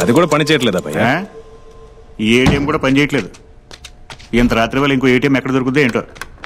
అది కూడా పని చేయట్లేదా భయ్య ఆ? ఈ ఏటీఎం కూడా పనిచేయట్లేదు ఇంత రాత్రి వేళ ఇంకో ఏటీఎం ఎక్కడ దొరుకుతుందో ఏంటో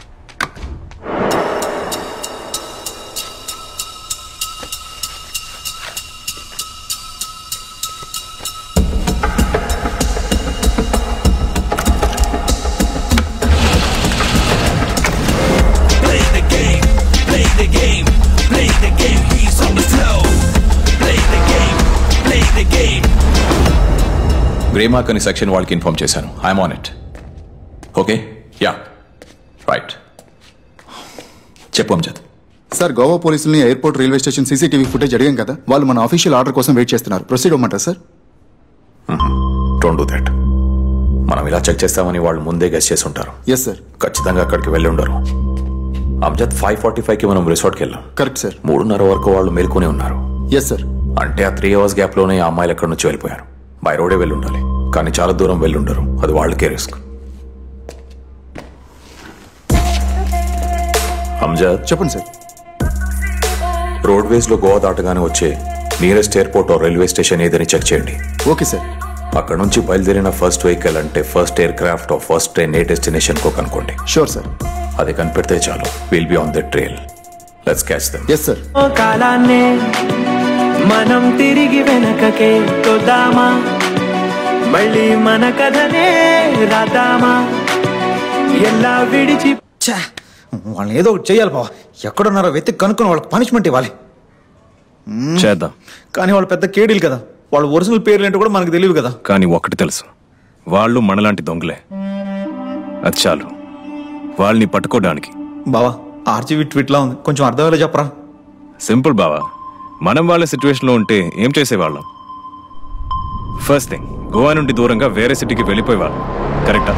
గ్రేమార్క్ అని సెక్షన్ వాళ్ళకి ఇన్ఫార్మ్ చేశాను I'm on it okay yeah right చెప్పు అంజద్ సార్ గోవా పోలీసుల్ని airport railway station CCTV footage అడిగాం కదా వాళ్ళు మన ఆఫీషియల్ ఆర్డర్ కోసం వెయిట్ చేస్తున్నారు ప్రొసీడ్ అవ్వమంటారా సార్ డోంట్ డూ దట్ మనం ఇలా చెక్ చేస్తామని వాళ్ళు ముందే గెస్ చేసి ఉంటారు ఎస్ సార్ ఖచ్చితంగా అక్కడికి వెళ్ళి ఉండరు అమ్జద్ ఫైవ్ ఫార్టీ ఫైవ్కి మనం రిసార్ట్కి వెళ్ళాం కరెక్ట్ సార్ మూడున్నర వరకు వాళ్ళు మేల్కొనే ఉన్నారు ఎస్ సార్ అంటే ఆ త్రీ అవర్స్ గ్యాప్లోనే ఆ అమ్మాయిలు ఎక్కడి నుంచి వెళ్ళిపోయారు బై రోడే వెళ్ళి ఉండాలి కానీ చాలా దూరం వెళ్ళి ఉండరు అది వాళ్ళకే రిస్క్ అంజద్ చెప్పండి సార్ రోడ్వేస్ లో గోవా దాటగానే వచ్చే నియరెస్ట్ ఎయిర్పోర్ట్ రైల్వే స్టేషన్ ఏదని చెక్ చేయండి ఓకే సార్ అక్కడ నుంచి బయలుదేరిన ఫస్ట్ వెహికల్ అంటే first aircraft first train ఏ డెస్టినేషన్ కో కనుకోండి షూర్ సార్ అది కనిపెడితే చాలు will be on the trail let's catch them yes sir ఓ కాలాన్నే మనం తిరిగి వెనకకే తొద్దామా మళ్ళీ మన కథనే రాద్దామా ఎలా విడిచి ఛా వాళ్ళని ఏదో ఒకటి చెయ్యాలి బావ ఎక్కడున్నారో వెతికి కనుక్కొని వాళ్ళకి పనిష్మెంట్ ఇవ్వాలి చేద్దాం కానీ వాళ్ళు పెద్ద కేడీలు కదా వాళ్ళ ఒరిజినల్ పేర్లు ఏంటో కూడా మనకు తెలియదు కదా కానీ ఒకటి తెలుసు వాళ్ళు మనలాంటి దొంగలే అది చాలు వాళ్ళని పట్టుకోవడానికి బావా ఆర్జీవి ట్వీట్లా ఉంది కొంచెం అర్థమయ్యేలా చెప్పరా సింపుల్ బావా మనం వాళ్ళ సిచ్యువేషన్లో ఉంటే ఏం చేసేవాళ్ళం ఫస్ట్ థింగ్ గోవా నుండి దూరంగా వేరే సిటీకి వెళ్ళిపోయేవాళ్ళం కరెక్టా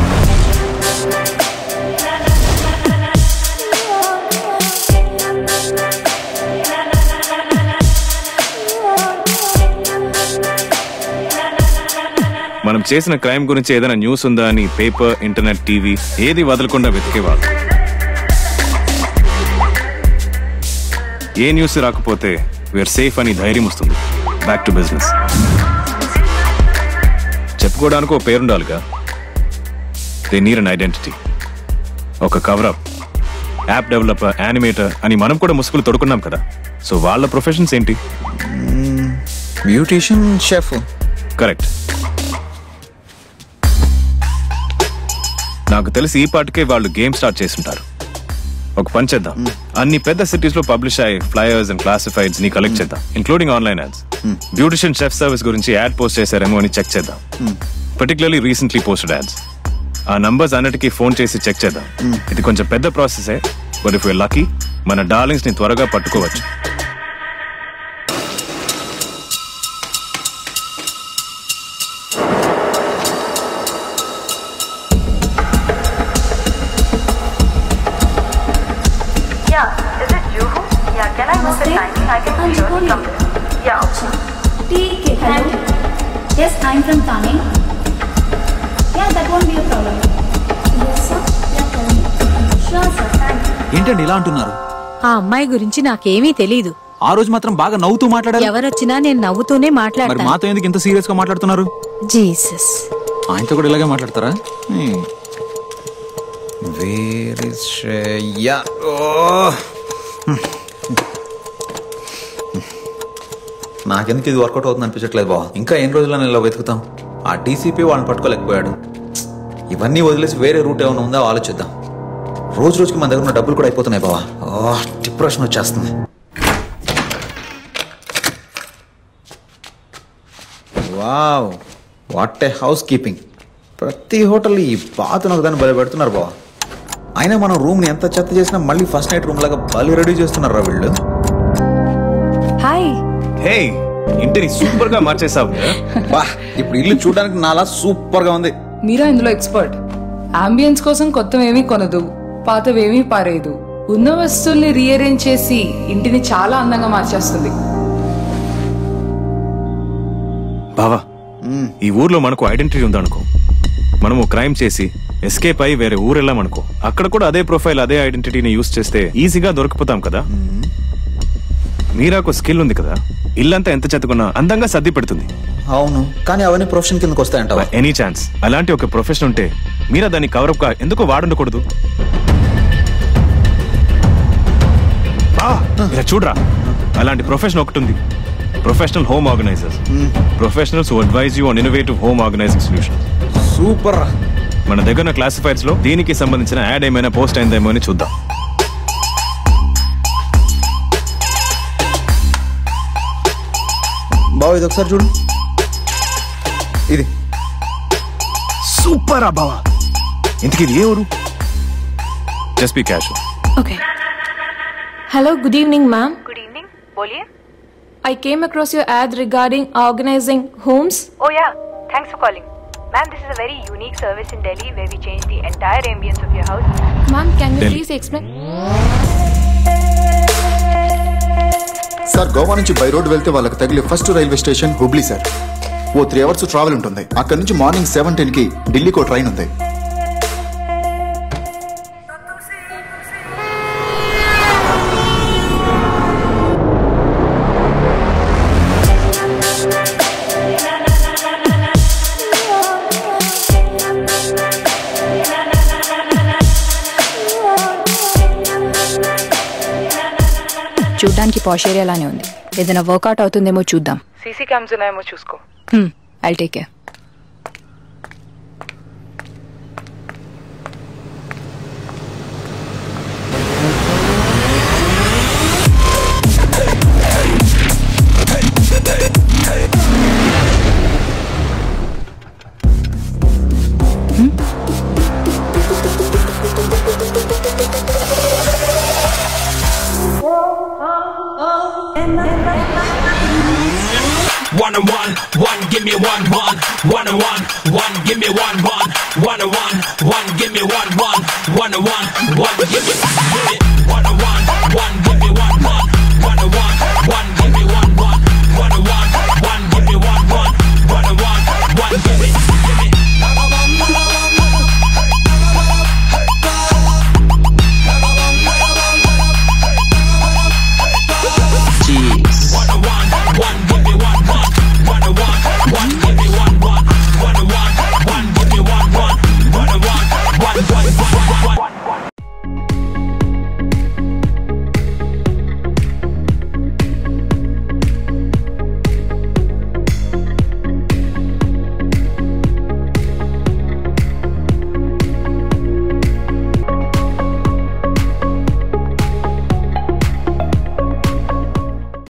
మనం చేసిన క్రైమ్ గురించి ఏదైనా న్యూస్ ఉందా అని పేపర్ ఇంటర్నెట్ టీవీ ఏది వదలకుండా వెతికేవాళ్ళు ఏ న్యూస్ రాకపోతే వీఆర్ సేఫ్ అని ధైర్యం వస్తుంది బ్యాక్ టు బిజినెస్ చెప్పుకోవడానికి ఒక పేరుండాలిగా దే నీర్ అన్ ఐడెంటిటీ ఒక కవరప్ యాప్ డెవలపర్ యానిమేటర్ అని మనం కూడా ముసుగులు తొడుకున్నాం కదా సో వాళ్ళ ప్రొఫెషన్స్ ఏంటి బ్యూటీషియన్ షెఫ్ కరెక్ట్ నాకు తెలిసి ఈ పాటికే వాళ్ళు గేమ్ స్టార్ట్ చేస్తుంటారు ఒక పని చేద్దాం అన్ని పెద్ద సిటీస్ లో పబ్లిష్ అయ్యే ఫ్లైయర్స్ అండ్ క్లాసిఫైడ్స్ ని కలెక్ట్ చేద్దాం including online ads beautician chef service గురించి యాడ్ పోస్ట్ చేశారేమో అని చెక్ చేద్దాం పర్టికులర్లీ రీసెంట్లీ పోస్టెడ్ యాడ్స్ ఆ నంబర్స్ అన్నిటికీ ఫోన్ చేసి చెక్ చేద్దాం ఇది కొంచెం పెద్ద ప్రాసెసే బట్ ఇఫ్ లక్కీ మన డార్లింగ్స్ ని త్వరగా పట్టుకోవచ్చు Yeah, is it Juhu? Yeah, can I know the timing? I can I'm hear Juhu. from Yeah, okay. ठीक है hello yes I am from Thane yeah that won't be a problem yes sir yeah tell me sure sir thank you ఏంటండి ఇలా అంటున్నారు ఆ అమ్మాయి గురించి నాకేమీ తెలీదు ఆ రోజు మాత్రం బాగా నవ్వుతూ మాట్లాడారు ఎవరొచ్చినా నేను నవ్వుతూనే మరి మాట్లాడతాను మాతో ఎందుకు ఇంత సీరియస్ గా మాట్లాడుతున్నారు జీసస్ ఆయనతో కూడా ఇలాగే మాట్లాడతారా వేర్ ఇస్ శ్రేయ నాకెందుకు ఇది వర్కౌట్ అవుతుంది అనిపించట్లేదు బావ ఇంకా ఎన్ని రోజుల్లో ఇలా వెతుకుతాం ఆ డీసీపీ వాళ్ళని పట్టుకోలేకపోయాడు ఇవన్నీ వదిలేసి వేరే రూట్ ఏమైనా ఉందా ఆలోచిద్దాం రోజు రోజుకి మన దగ్గర ఉన్న డబ్బులు కూడా అయిపోతున్నాయి బావా ఓ డిప్రెషన్ వచ్చేస్తుంది wow what a housekeeping ప్రతి హోటల్ ఈ బాతును ఒకదాన్ని బలి పెడుతున్నారు బావ అయినా మనం రూమ్ని ఎంత చెత్త చేసినా మళ్ళీ ఫస్ట్ నైట్ రూమ్ లాగా బలి రెడీ చేస్తున్నారు రా వీళ్ళు హాయ్ హే ఇంటిని సూపర్ గా మార్చేసావు బా ఇప్పుడు ఇల్లు చూడడానికి నాలా సూపర్ గా ఉంది మీరా ఇందులో ఎక్స్పర్ట్ అంబియన్స్ కోసం కొత్తవేమీ కొనదు పాతవేమీ పారేయదు ఉన్న వస్తువుల్ని రీఅరేంజ్ చేసి ఇంటిని చాలా అందంగా మార్చేస్తుంది బావా ఈ ఊర్లో మనకు ఐడెంటిటీ ఉందనుకో మనము క్రైమ్ చేసి ఎస్కేప్ అయి వేరే ఊరు వెళ్ళామనుకో అక్కడ కూడా అదే ప్రొఫైల్ అదే ఐడెంటిటీని యూస్ చేస్తే ఈజీగా దొరికిపోతాం కదా మీరాకు స్కిల్ ఉంది కదా ఇల్లంతా ఎంత చెత్తకున్నా అందంగా సర్ది పెడుతుంది అవును కానీ అవన్నీ ప్రొఫెషన్ కిందకి వస్తాయంటావా ఎనీ ఛాన్స్ అలాంటి ఒక ప్రొఫెషన్ ఉంటే మీరా దాన్ని కవరప్ గా ఎందుకు వాడుండకూడదు ఆ, ఇలా చూడరా అలాంటి ప్రొఫెషన్ ఒకటి ఉంది professional home organizers professionals advise you on innovative home organizing solution super మన దగ్గర క్లాసిఫైడ్స్ లో దీనికి సంబంధించిన యాడ్ ఏమైనా పోస్ట్ అయిందేమో అని చూద్దాం బావ ఇది ఒకసారి చూడు ఇది సూపర్ అబ్బావా ఇంతకీ ఇది ఏ ఊరు just be cash Okay. Hello, good evening, ma'am. Good evening. बोलिए I came across your ad regarding organizing homes. Oh yeah, thanks for calling. Ma'am, this is a very unique service in Delhi where we change the entire ambience of your house. Ma'am, can you Delhi. please explain? Sir Goa నుంచి by road వెళ్తే వాళ్ళకి తగిలే first railway station Hubli sir ఓ three hours travel ఉంటుంది అక్కడ నుంచి morning seven ten కి ఢిల్లీకి ఓ ట్రైన్ ఉంది చూడ్డానికి పాష్ ఏరియా లానే ఉంది ఏదైనా వర్కౌట్ అవుతుందేమో చూద్దాం సీసీ క్యామ్స్ ఉన్నాయేమో చూసుకో I take care One on one, one, give me one, one, one on one, one, give me one, one, one on one, one, give me one, one, one on one, one, give me, give me, one on one.